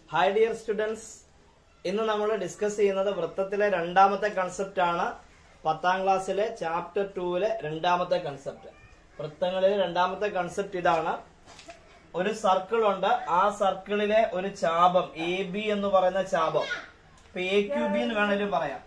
Hi dear students ഇന്ന് നമ്മൾ discuss ചെയ്യുന്നത് വൃത്തത്തിലെ രണ്ടാമത്തെ കൺസെപ്റ്റ് ആണ് പത്താം ക്ലാസ്സിലെ ചാപ്റ്റർ ടൂവിലെ രണ്ടാമത്തെ കൺസെപ്റ്റ് വൃത്തങ്ങളിലെ രണ്ടാമത്തെ കൺസെപ്റ്റ് ഇതാണ് ഒരു സർക്കിൾ ഉണ്ട് ആ സർക്കിളിലെ ഒരു ചാപം എ ബി എന്ന് പറയുന്ന ചാപം ഇപ്പൊ എ ക്യു ബി എന്ന് വേണേലും പറയാം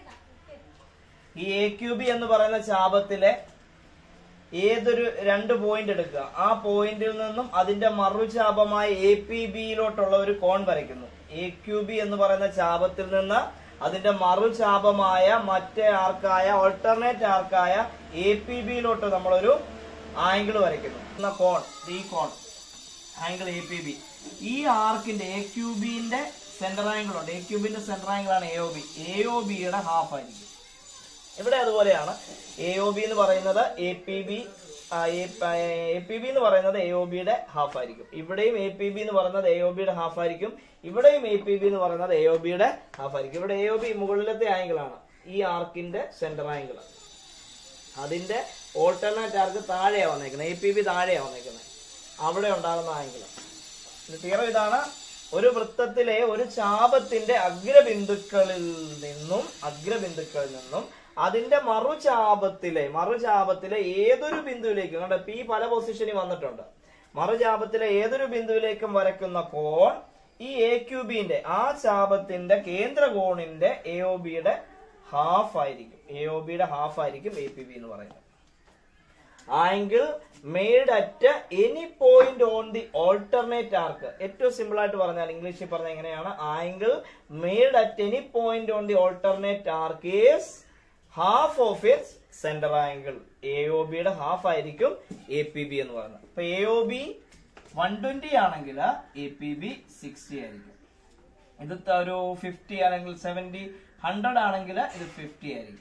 ഈ എ ക്യു ബി എന്ന് പറയുന്ന ചാപത്തിലെ ഏതൊരു രണ്ട് പോയിന്റ് എടുക്കുക ആ പോയിന്റിൽ നിന്നും അതിന്റെ മറുചാപമായ എ പി ബിയിലോട്ടുള്ള ഒരു കോൺ വരയ്ക്കുന്നു എ ക്യു ബി എന്ന് പറയുന്ന ചാപത്തിൽ നിന്ന് അതിന്റെ മറുചാപമായ മറ്റേ ആർക്കായ ഓൾട്ടർനേറ്റ് ആർക്കായ എ പി ബിയിലോട്ട് നമ്മളൊരു ആംഗിൾ വരയ്ക്കുന്നു എന്ന കോൺ ഈ കോൺ ആംഗിൾ എ പി ബി ഈ ആർക്കിന്റെ എ ക്യു ബിന്റെ സെന്റർ ആംഗിൾ ഉണ്ട് എ ക്യൂബിന്റെ സെന്റർ ആംഗിൾ ആണ് A O B A O ബിയുടെ ഹാഫ് ആയിരിക്കും ഇവിടെ അതുപോലെയാണ് എ ഒ ബി എന്ന് പറയുന്നത് A P B A P B എന്ന് പറയുന്നത് എ ഒ ബിയുടെ ഹാഫ് ആയിരിക്കും ഇവിടെയും എ പി ബി എന്ന് പറയുന്നത് എ ഒ ബിയുടെ ഹാഫ് ആയിരിക്കും ഇവിടെയും എ പി ബി എന്ന് പറയുന്നത് എ ഒ ബിയുടെ ഹാഫ് ആയിരിക്കും ഇവിടെ എ ഒ ബി മുകളിലത്തെ ആംഗിൾ ആണ് ഈ ആർക്കിന്റെ സെന്റർ ആംഗിൾ അതിന്റെ ഓൾട്ടർനേറ്റ് ആർക്ക് താഴെയാ വന്നേക്കുന്നത് എ പി ബി താഴെയാ വന്നേക്കുന്നത് അവിടെ ഉണ്ടാകുന്ന ആംഗിൾ തീരം ഇതാണ് ഒരു വൃത്തത്തിലെ ഒരു ചാപത്തിന്റെ അഗ്രബിന്ദുക്കളിൽ നിന്നും അഗ്രബിന്ദുക്കളിൽ നിന്നും അതിന്റെ മറുചാപത്തിലെ മറുചാപത്തിലെ ഏതൊരു ബിന്ദുവിലേക്കും കണ്ട പി പല പൊസിഷനിൽ വന്നിട്ടുണ്ട് മറുചാപത്തിലെ ഏതൊരു ബിന്ദുവിലേക്കും വരയ്ക്കുന്ന കോൺ ഈ എ ക്യൂബിന്റെ ആ ചാപത്തിന്റെ കേന്ദ്ര കോണിന്റെ എ ഒ ബിയുടെ ഹാഫ് ആയിരിക്കും എ ഒ ബിയുടെ ഹാഫ് ആയിരിക്കും എ പി ബി എന്ന് പറയുന്നത് angle made at any point on the alternate arc ഏറ്റവും സിമ്പിൾ ആയിട്ട് പറഞ്ഞാൽ ഇംഗ്ലീഷിൽ പറഞ്ഞ എങ്ങനെയാണ് angle made at any point on the alternate arc is half of its centre angle A O ബിയുടെ ഹാഫ് ആയിരിക്കും എ പി ബി എന്ന് പറയുന്നത് ഇപ്പൊ A O B one twenty ആണെങ്കിൽ എ പി ബി സിക്സ്റ്റി ആയിരിക്കും ഇത് ഒരു ഫിഫ്റ്റി അല്ലെങ്കിൽ സെവന്റി ഹൺഡ്രഡ് ആണെങ്കിൽ ഇത് ഫിഫ്റ്റി ആയിരിക്കും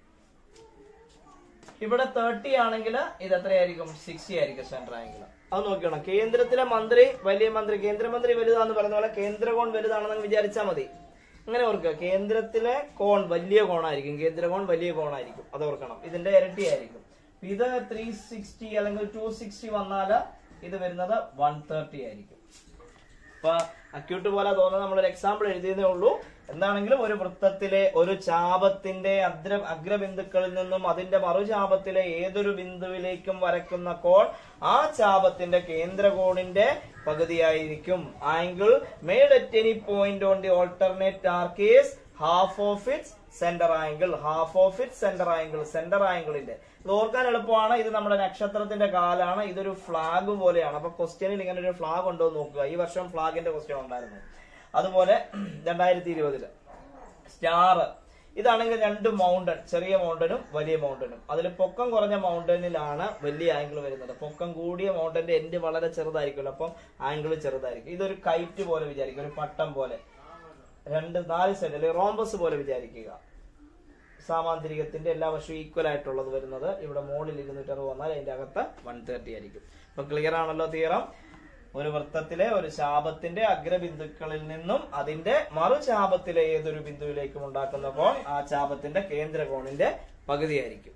ഇവിടെ തേർട്ടി ആണെങ്കിൽ ഇത് എത്രയായിരിക്കും സിക്സ്റ്റി ആയിരിക്കും സെന്റർ ആംഗിൾ അത് നോക്കണം കേന്ദ്രത്തിലെ മന്ത്രി വലിയ മന്ത്രി കേന്ദ്രമന്ത്രി വലുതാന്ന് പറയുന്ന പോലെ കേന്ദ്ര കോൺ വലുതാണെന്ന് വിചാരിച്ചാൽ മതി അങ്ങനെ ഓർക്കുക കേന്ദ്രത്തിലെ കോൺ വലിയ കോണായിരിക്കും കേന്ദ്ര കോൺ വലിയ കോണായിരിക്കും അത് ഓർക്കണം ഇതിന്റെ ഇരട്ടി ആയിരിക്കും ഇത് ത്രീ സിക്സ്റ്റി അല്ലെങ്കിൽ ടു സിക്സ്റ്റി വന്നാല് ഇത് വരുന്നത് വൺ തേർട്ടി ആയിരിക്കും ഇപ്പൊ അക്യൂട്ട് പോലെ തോന്നുന്ന നമ്മളൊരു എക്സാമ്പിൾ എഴുതിയതേ ഉള്ളൂ എന്താണെങ്കിലും ഒരു വൃത്തത്തിലെ ഒരു ചാപത്തിന്റെ അഗ്ര അഗ്രബിന്ദുക്കളിൽ നിന്നും അതിന്റെ മറുചാപത്തിലെ ഏതൊരു ബിന്ദുവിലേക്കും വരയ്ക്കുന്ന കോൺ ആ ചാപത്തിന്റെ കേന്ദ്ര കോണിന്റെ പകുതിയായിരിക്കും angle made at any point on the alternate arc is half of its centre angle half of it centre angle centre ആംഗിളിന്റെ ഇത് ഓർക്കാൻ എളുപ്പമാണ് ഇത് നമ്മുടെ നക്ഷത്രത്തിന്റെ കാലാണ് ഇതൊരു ഫ്ലാഗ് പോലെയാണ് അപ്പൊ ക്വസ്റ്റ്യനിൽ ഇങ്ങനെ ഒരു ഫ്ലാഗ് ഉണ്ടോ എന്ന് നോക്കുക ഈ വർഷം ഫ്ലാഗിന്റെ ക്വസ്റ്റ്യൻ ഉണ്ടായിരുന്നു അതുപോലെ രണ്ടായിരത്തി ഇരുപതില് സ്റ്റാർ ഇതാണെങ്കിൽ രണ്ട് മൗണ്ടൻ ചെറിയ മൗണ്ടനും വലിയ മൗണ്ടനും അതിൽ പൊക്കം കുറഞ്ഞ മൗണ്ടനിലാണ് വലിയ ആംഗിൾ വരുന്നത് പൊക്കം കൂടിയ മൗണ്ടന്റെ എൻഡ് വളരെ ചെറുതായിരിക്കുമല്ലോ അപ്പം ആംഗിൾ ചെറുതായിരിക്കും ഇതൊരു കൈറ്റ് പോലെ വിചാരിക്കുക ഒരു പട്ടം പോലെ രണ്ട് നാല് സൈഡ് അല്ലെങ്കിൽ റോംബസ് പോലെ വിചാരിക്കുക സാമാന്തരികത്തിന്റെ എല്ലാ വർഷവും ഈക്വൽ ആയിട്ടുള്ളത് വരുന്നത് ഇവിടെ മുകളിൽ ഇരുന്നൂറ്റി അറുപത് വന്നാൽ അതിന്റെ അകത്ത് വൺ തേർട്ടി ആയിരിക്കും ഇപ്പൊ ക്ലിയർ ആണല്ലോ തീരം ഒരു വൃത്തത്തിലെ ഒരു ശാപത്തിന്റെ അഗ്രബിന്ദുക്കളിൽ നിന്നും അതിന്റെ മറുചാപത്തിലെ ഏതൊരു ബിന്ദുവിലേക്കും ഉണ്ടാക്കുന്ന കോൺ ആ ചാപത്തിന്റെ കേന്ദ്ര കോണിന്റെ പകുതിയായിരിക്കും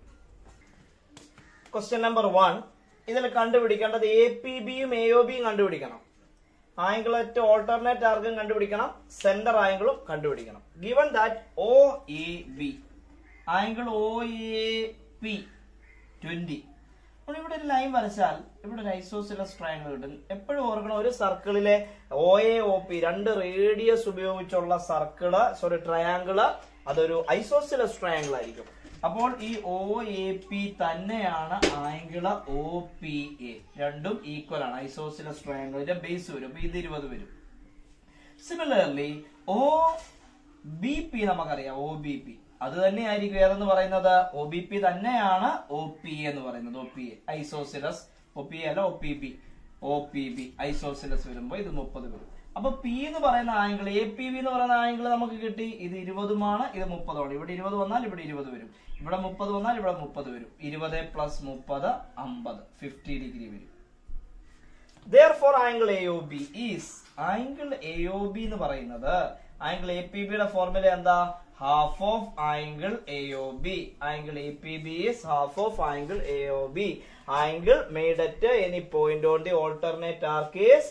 ക്വസ്റ്റ്യൻ നമ്പർ വൺ ഇതിൽ കണ്ടുപിടിക്കേണ്ടത് എ പി ബിയും എ ഒ ബിയും കണ്ടുപിടിക്കണം ആംഗിൾ അറ്റ് ഓൾട്ടർനേറ്റ് ആർക്കും കണ്ടുപിടിക്കണം സെന്റർ ആംഗിളും കണ്ടുപിടിക്കണം given that O A B angle O A P twenty അപ്പോൾ ഇവിടെ ഒരു ലൈൻ വരച്ചാൽ ഇവിടെ ഒരു ഐസോസിലസ് ട്രയാങ്കിൾ കിട്ടും എപ്പോഴും ഓർക്കണം ഒരു സർക്കിളിലെ ഒ എ ഒ പി രണ്ട് റേഡിയസ് ഉപയോഗിച്ചുള്ള സർക്കിള് സോറി ട്രയാങ്കിള് അതൊരു ഐസോസിലസ് ട്രയാങ്കിൾ ആയിരിക്കും അപ്പോൾ ഈ ഒ എ പി തന്നെയാണ് ആംഗിള് ഒ പി എ രണ്ടും ഈക്വൽ ആണ് ഐസോസിലസ് ട്രയാങ്കിളിന്റെ ബേസ് വരും അപ്പൊ ഇത് ഇരുപത് വരും സിമിലർലി ഒ ബി പി നമുക്കറിയാം ഒ ബി പി അത് തന്നെയായിരിക്കും ഏതെന്ന് പറയുന്നത് ഒ ബി പി തന്നെയാണ് ഒ പി എന്ന് പറയുന്നത് O P A isosceles O P അല്ല O P B O P B isosceles വരുമ്പോ ഇത് മുപ്പത് വരും അപ്പൊ പി എന്ന് പറയുന്ന ആംഗിൾ എ പി ബി എന്ന് പറയുന്ന ആംഗിൾ നമുക്ക് കിട്ടി ഇത് ഇരുപതുമാണ് ഇത് മുപ്പതുമാണ് ഇവിടെ ഇരുപത് വന്നാൽ ഇവിടെ ഇരുപത് വരും ഇവിടെ മുപ്പത് വന്നാൽ ഇവിടെ മുപ്പത് വരും ഇരുപത് പ്ലസ് മുപ്പത് അമ്പത് ഫിഫ്റ്റി ഡിഗ്രി വരും therefore angle A O B is angle A O B എന്ന് പറയുന്നത് ആംഗിൾ എ പി ബിയുടെ ഫോർമുല എന്താ half of angle A O B angle A P B is half of angle A O B angle made at any point on the alternate arc is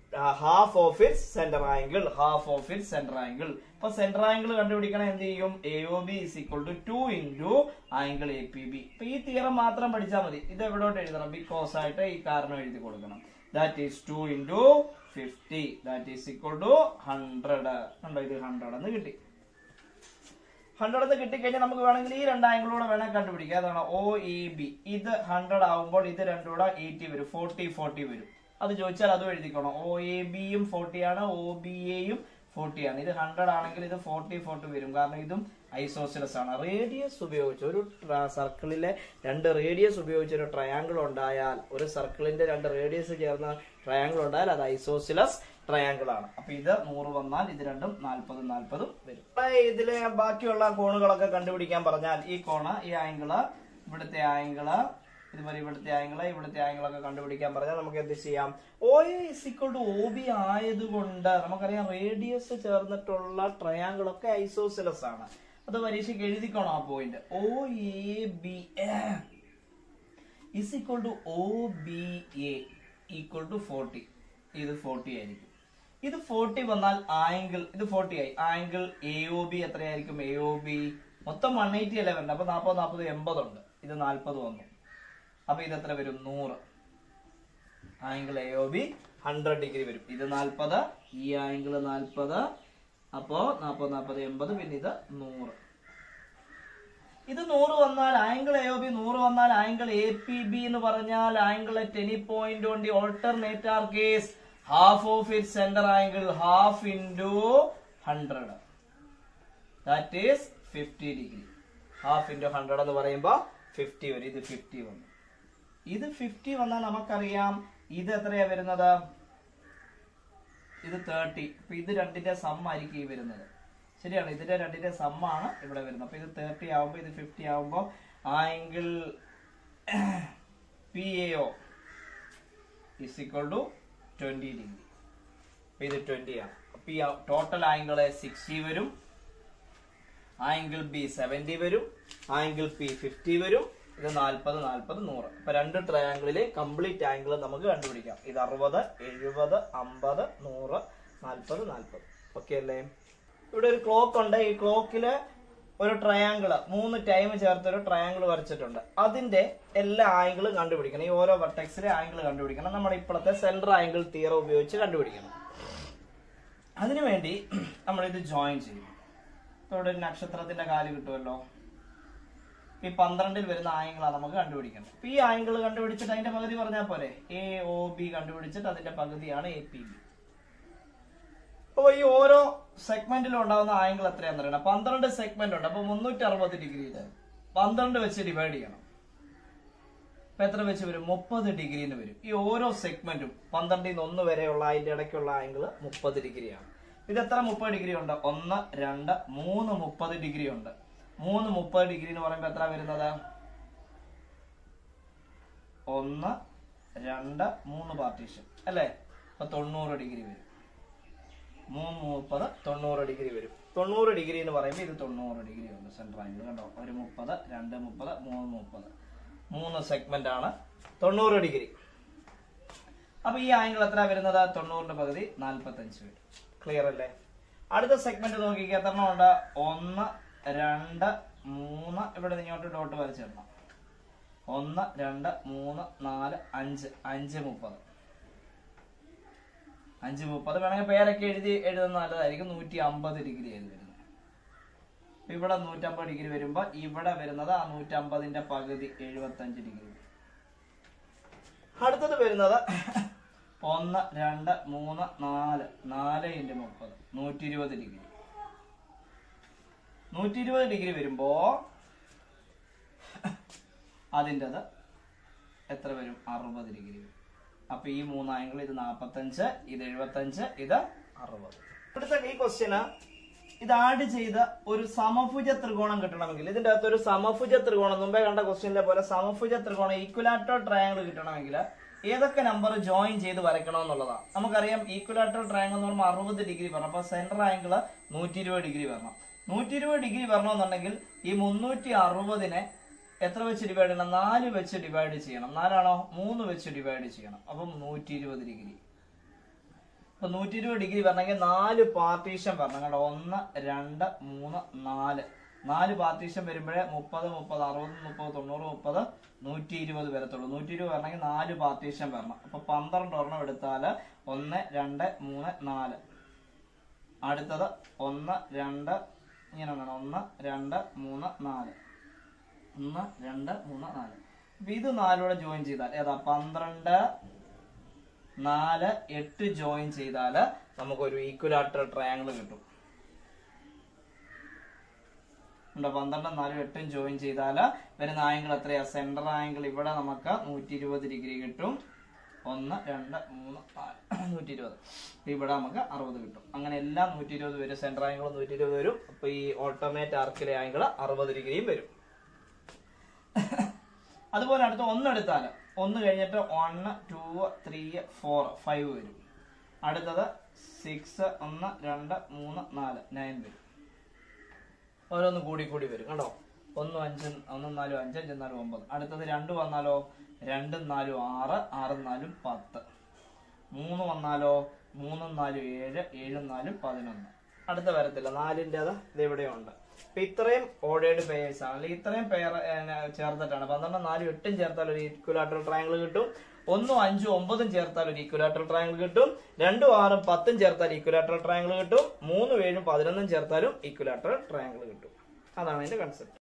half of it centre angle half of it centre angle ഇപ്പൊ centre angle കണ്ടുപിടിക്കണം എന്ത് ചെയ്യും A O B is equal to two into angle A P B ഇപ്പൊ ഈ theorem മാത്രം പഠിച്ചാൽ മതി ഇത് എവിടോട്ട് എഴുതണം ബിക്കോസ് ആയിട്ട് ഈ കാരണം എഴുതി കൊടുക്കണം that is two into fifty that is equal to hundred കണ്ടോ ഇത് ഹൺഡ്രഡ് എന്ന് കിട്ടി ഹൺഡ്രഡ് എന്ന് കിട്ടിക്കഴിഞ്ഞാൽ നമുക്ക് വേണമെങ്കിൽ ഈ രണ്ട് ആംഗിളൂടെ വേണമെങ്കിൽ കണ്ടുപിടിക്കാം അതാണ് ഒ ഇ ബി ഇത് ഹൺഡ്രഡ് ആവുമ്പോൾ ഇത് രണ്ടും കൂടെ എയ്റ്റി വരും ഫോർട്ടി ഫോർട്ടി വരും അത് ചോദിച്ചാൽ അതും എഴുതിക്കണം ഒ എ ബിയും ഫോർട്ടി ആണ് ഒ ബി എയും ഫോർട്ടി ആണ് ഇത് ഹൺഡ്രഡ് ആണെങ്കിൽ ഇത് ഫോർട്ടി ഫോർട്ടി വരും കാരണം ഇതും ഐസോസിലസ് ആണ് റേഡിയസ് ഉപയോഗിച്ച് ഒരു സർക്കിളിലെ രണ്ട് റേഡിയസ് ഉപയോഗിച്ച് ഒരു ട്രയാങ്കിൾ ഉണ്ടായാൽ ഒരു സർക്കിളിന്റെ രണ്ട് റേഡിയസ് ചേർന്ന ട്രയാങ്കിൾ ഉണ്ടായാൽ അത് ഐസോസിലസ് ട്രയാങ്കിൾ ആണ് അപ്പൊ ഇത് നൂറ് വന്നാൽ ഇത് രണ്ടും നാൽപ്പതും നാൽപ്പതും വരും അപ്പൊ ഇതിലെ ബാക്കിയുള്ള കോണുകളൊക്കെ കണ്ടുപിടിക്കാൻ പറഞ്ഞാൽ ഈ കോണ് ഈ ആംഗിള് ഇവിടുത്തെ ആംഗിള് ഇതുപോലെ ഇവിടുത്തെ ആംഗിള് ഇവിടുത്തെ ആംഗിളൊക്കെ കണ്ടുപിടിക്കാൻ പറഞ്ഞാൽ നമുക്ക് എന്ത് ചെയ്യാം O is equal to O B ആയതുകൊണ്ട് നമുക്കറിയാം റേഡിയസ് ചേർന്നിട്ടുള്ള ട്രയാങ്കിൾ ഒക്കെ ഐസോസിലസ് ആണ് അത് പരീക്ഷയ്ക്ക് എഴുതിക്കോണം ആ point O A B is equal to O B A equal to forty ഇത് ഫോർട്ടി ആയിരിക്കും ഇത് ഫോർട്ടി വന്നാൽ ആംഗിൾ ഇത് ഫോർട്ടി ആയി ആംഗിൾ എ ഒ ബി എത്രയായിരിക്കും എ ഒ ബി മൊത്തം വൺ എയ്റ്റി അല്ലേ വരണ്ട അപ്പൊ നാൽപ്പത് നാൽപ്പത് എൺപതുണ്ട് ഇത് നാൽപ്പത് വന്നു അപ്പൊ ഇത് എത്ര വരും നൂറ് angle A O B hundred degree വരും ഇത് നാൽപ്പത് ഈ ആംഗിൾ നാൽപ്പത് അപ്പോ നാൽപ്പത് നാൽപ്പത് എൺപത് പിന്നെ ഇത് നൂറ് ഇത് നൂറ് വന്നാൽ ആംഗിൾ എ ഒ ബി നൂറ് വന്നാൽ ആംഗിൾ എ പി ബി എന്ന് പറഞ്ഞാൽ angle at any point on the alternate arc is half of it centre angle half into hundred that is fifty degree half into hundred എന്ന് പറയുമ്പോൾ fifty വരും ഇത് fifty വന്നു ഇത് ഫിഫ്റ്റി വന്നാൽ നമുക്കറിയാം ഇത് എത്രയാ വരുന്നത് ഇത് തേർട്ടി അപ്പൊ ഇത് രണ്ടിന്റെ സം ആയിരിക്കും ഈ വരുന്നത് ശരിയാണ് ഇതിന്റെ രണ്ടിന്റെ സമ്മാണ് ഇവിടെ വരുന്നത് അപ്പൊ ഇത് തേർട്ടി ആവുമ്പോൾ ഇത് ഫിഫ്റ്റി ആവുമ്പോൾ angle P A O is equal to twenty degree അപ്പൊ ഇത് ട്വന്റി ആണ് അപ്പൊ ഈ ടോട്ടൽ ആംഗിൾ സിക്സ്റ്റി വരും ആംഗിൾ ബി സെവന്റി വരും ആംഗിൾ പി ഫിഫ്റ്റി വരും ഇത് നാൽപ്പത് നാൽപ്പത് നൂറ് ഇപ്പൊ രണ്ട് ട്രയാംഗിളിലെ കംപ്ലീറ്റ് ആംഗിൾ നമുക്ക് കണ്ടുപിടിക്കാം ഇത് അറുപത് എഴുപത് അമ്പത് നൂറ് നാൽപ്പത് നാൽപ്പത് ഓക്കെ അല്ലേ ഇവിടെ ഒരു ക്ലോക്ക് ഉണ്ട് ഈ ക്ലോക്കില് ഒരു ട്രയാങ്കിള് മൂന്ന് ടൈം ചേർത്ത് ഒരു ട്രയാങ്കിൾ വരച്ചിട്ടുണ്ട് അതിന്റെ എല്ലാ ആംഗിളും കണ്ടുപിടിക്കണം ഈ ഓരോ വെർട്ടെക്സിലെ ആംഗിൾ കണ്ടുപിടിക്കണം നമ്മുടെ ഇപ്പോഴത്തെ സെൻട്രൽ ആംഗിൾ തീറ ഉപയോഗിച്ച് കണ്ടുപിടിക്കണം അതിനുവേണ്ടി നമ്മൾ ഇത് ജോയിൻ ചെയ്യും ഇപ്പൊ ഇവിടെ ഒരു നക്ഷത്രത്തിന്റെ കാല് കിട്ടുമല്ലോ ഈ പന്ത്രണ്ടിൽ വരുന്ന ആംഗിളാണ് നമുക്ക് കണ്ടുപിടിക്കേണ്ടത് ഇപ്പൊ ഈ ആംഗിൾ കണ്ടുപിടിച്ചിട്ട് അതിന്റെ പകുതി പറഞ്ഞാൽ പോരെ എ ഒ ബി കണ്ടുപിടിച്ചിട്ട് അതിന്റെ പകുതിയാണ് എ പി ബി അപ്പൊ ഈ ഓരോ സെഗ്മെന്റിലും ഉണ്ടാകുന്ന ആംഗിൾ എത്രയാണെന്ന് അറിയണം പന്ത്രണ്ട് സെഗ്മെന്റ് ഉണ്ട് അപ്പൊ മുന്നൂറ്റി അറുപത് ഡിഗ്രിയില് പന്ത്രണ്ട് വെച്ച് ഡിവൈഡ് ചെയ്യണം അപ്പൊ എത്ര വെച്ച് വരും മുപ്പത് ഡിഗ്രിന്ന് വരും ഈ ഓരോ സെഗ്മെന്റും പന്ത്രണ്ടിൽ നിന്ന് ഒന്ന് വരെയുള്ള അതിന്റെ ഇടയ്ക്കുള്ള ആംഗിൾ മുപ്പത് ഡിഗ്രിയാണ് ഇത് എത്ര മുപ്പത് ഡിഗ്രി ഉണ്ട് ഒന്ന് രണ്ട് മൂന്ന് മുപ്പത് ഡിഗ്രി ഉണ്ട് മൂന്ന് മുപ്പത് ഡിഗ്രി എന്ന് പറയുമ്പോൾ എത്ര വരുന്നത് ഒന്ന് രണ്ട് മൂന്ന് പാർട്ടീഷൻ അല്ലേ അപ്പൊ തൊണ്ണൂറ് ഡിഗ്രി വരും മൂന്ന് മുപ്പത് തൊണ്ണൂറ് ഡിഗ്രി വരും തൊണ്ണൂറ് ഡിഗ്രി എന്ന് പറയുമ്പോൾ ഇത് തൊണ്ണൂറ് ഡിഗ്രി ഉണ്ട് സെൻട്രൽ ആംഗിൾ കണ്ടോ ഒരു മുപ്പത് രണ്ട് മുപ്പത് മൂന്ന് മുപ്പത് മൂന്ന് സെഗ്മെന്റ് ആണ് തൊണ്ണൂറ് ഡിഗ്രി അപ്പൊ ഈ ആംഗിൾ എത്ര വരുന്നത് തൊണ്ണൂറിന്റെ പകുതി നാൽപ്പത്തഞ്ച് വരും ക്ലിയർ അല്ലേ അടുത്ത സെഗ്മെന്റ് നോക്കിക്കുക എത്ര ഉണ്ട് ഒന്ന് രണ്ട് മൂന്ന് ഇവിടെ നിന്ന് ഇങ്ങോട്ട് ഡോട്ട് വരച്ചിടണം ഒന്ന് രണ്ട് മൂന്ന് നാല് അഞ്ച് അഞ്ച് മുപ്പത് അഞ്ച് മുപ്പത് വേണമെങ്കിൽ പേരൊക്കെ എഴുതി എഴുതുന്ന നല്ലതായിരിക്കും നൂറ്റി അമ്പത് ഡിഗ്രി ആയത് വരുന്നത് അപ്പൊ ഇവിടെ നൂറ്റമ്പത് ഡിഗ്രി വരുമ്പോ ഇവിടെ വരുന്നത് ആ നൂറ്റമ്പതിന്റെ പകുതി എഴുപത്തഞ്ച് ഡിഗ്രി വരും. അടുത്തത് വരുന്നത് ഒന്ന് രണ്ട് മൂന്ന് നാല് നാല് ഇൻറ്റു മുപ്പത് നൂറ്റി ഇരുപത് ഡിഗ്രി നൂറ്റി ഇരുപത് ഡിഗ്രി വരുമ്പോ അതിൻ്റെത് എത്ര വരും അറുപത് ഡിഗ്രി വരും അപ്പൊ ഈ മൂന്ന് ആംഗിൾ ഇത് നാപ്പത്തഞ്ച് ഇത് എഴുപത്തഞ്ച് ഇത് അറുപത് ഇവിടുത്തെ ഈ ക്വസ്റ്റ്യന് ഇത് ആഡ് ചെയ്ത ഒരു സമഭുജ ത്രികോണം കിട്ടണമെങ്കിൽ ഇതിന്റെ അകത്ത് ഒരു സമഭുജ ത്രികോണം മുമ്പേ കണ്ട ക്വസ്റ്റ്യനിലെ പോലെ സമഭുജ ത്രികോണം ഈക്വലാറ്റോ ട്രയാങ്കിൾ കിട്ടണമെങ്കിൽ ഏതൊക്കെ നമ്പർ ജോയിൻ ചെയ്ത് വരയ്ക്കണം എന്നുള്ളതാണ് നമുക്കറിയാം ഈക്വലാറ്റോ ട്രയാങ്കിൾ എന്ന് പറയുമ്പോൾ അറുപത് ഡിഗ്രി വരണം അപ്പൊ സെന്റർ ആംഗിൾ നൂറ്റി ഇരുപത് ഡിഗ്രി വരണം നൂറ്റി ഇരുപത് ഡിഗ്രി വരണമെന്നുണ്ടെങ്കിൽ ഈ മുന്നൂറ്റി അറുപതിനെ എത്ര വെച്ച് ഡിവൈഡ് ചെയ്യണം നാല് വെച്ച് ഡിവൈഡ് ചെയ്യണം നാലാണോ മൂന്ന് വെച്ച് ഡിവൈഡ് ചെയ്യണം അപ്പം നൂറ്റി ഇരുപത് ഡിഗ്രി അപ്പൊ നൂറ്റി ഇരുപത് ഡിഗ്രി വരണമെങ്കിൽ നാല് പാർട്ടീഷൻ വരണം കേട്ടോ ഒന്ന് രണ്ട് മൂന്ന് നാല് നാല് പാർട്ടീഷൻ വരുമ്പോഴേ മുപ്പത് മുപ്പത് അറുപത് മുപ്പത് തൊണ്ണൂറ് മുപ്പത് നൂറ്റി ഇരുപത് വരത്തുള്ളൂ നൂറ്റി ഇരുപത് വരണമെങ്കിൽ നാല് പാർട്ടീഷൻ വരണം അപ്പൊ പന്ത്രണ്ട് ഒരെണ്ണം എടുത്താല് ഒന്ന് രണ്ട് മൂന്ന് നാല് അടുത്തത് ഒന്ന് രണ്ട് ഇങ്ങനെ വേണം ഒന്ന് രണ്ട് മൂന്ന് നാല് ഒന്ന് രണ്ട് മൂന്ന് നാല് അപ്പൊ ഇത് നാലൂടെ ജോയിൻ ചെയ്താൽ ഏതാ പന്ത്രണ്ട് നാല് എട്ട് ജോയിൻ ചെയ്താല് നമുക്കൊരു ഈക്വലാറ്റർ ട്രയാങ്കിൾ കിട്ടും ഉണ്ടോ പന്ത്രണ്ടും നാലും എട്ടും ജോയിൻ ചെയ്താല് വരുന്ന ആംഗിൾ എത്രയാ സെന്റർ ആംഗിൾ ഇവിടെ നമുക്ക് നൂറ്റി ഇരുപത് ഡിഗ്രി കിട്ടും ഒന്ന് രണ്ട് മൂന്ന് നാല് നൂറ്റി ഇരുപത് ഇവിടെ നമുക്ക് അറുപത് കിട്ടും അങ്ങനെ എല്ലാം നൂറ്റി ഇരുപത് വരും സെന്റർ ആംഗിൾ നൂറ്റി ഇരുപത് വരും അപ്പൊ ഈ ഓൾട്ടർനേറ്റ് ആർക്കിലെ ആംഗിൾ അറുപത് ഡിഗ്രിയും വരും അതുപോലെ അടുത്ത ഒന്ന് എടുത്താല് ഒന്ന് കഴിഞ്ഞിട്ട് ഒന്ന് ടു ത്രീ ഫോർ ഫൈവ് വരും അടുത്തത് സിക്സ് ഒന്ന് രണ്ട് മൂന്ന് നാല് നയൻ വരും ഓരോന്ന് കൂടി കൂടി വരും കണ്ടോ ഒന്നും അഞ്ചും ഒന്നും നാലും അഞ്ചഞ്ചും നാലും ഒമ്പത് അടുത്തത് രണ്ട് വന്നാലോ രണ്ടും നാലും ആറ് ആറും നാലും പത്ത് മൂന്ന് വന്നാലോ മൂന്നും നാലും ഏഴ് ഏഴും നാലും പതിനൊന്ന് അടുത്ത വരത്തില്ല നാലിൻ്റെത് ഇത് ഇവിടെയുണ്ട് അപ്പൊ ഇത്രയും ഓർഡേഡ് പേയേഴ്സ് ആണ് അല്ലെങ്കിൽ ഇത്രയും പെയർ ചേർത്തിട്ടാണ് പന്ത്രണ്ടും നാലും എട്ടും ചേർത്താൽ ഒരു ഈക്വലാറ്ററൽ ട്രയാങ്കിൾ കിട്ടും ഒന്നും അഞ്ചും ഒമ്പതും ചേർത്താൽ ഒരു ഈക്വലാറ്ററൽ ട്രയാങ്കിൾ കിട്ടും രണ്ടും ആറും പത്തും ചേർത്താൽ ഈക്വലാറ്ററൽ ട്രയാങ്കിൾ കിട്ടും മൂന്നും ഏഴും പതിനൊന്നും ചേർത്താലും ഈക്വലാറ്ററൽ ട്രയാങ്കിൾ കിട്ടും അതാണ് അതിന്റെ കൺസെപ്റ്റ്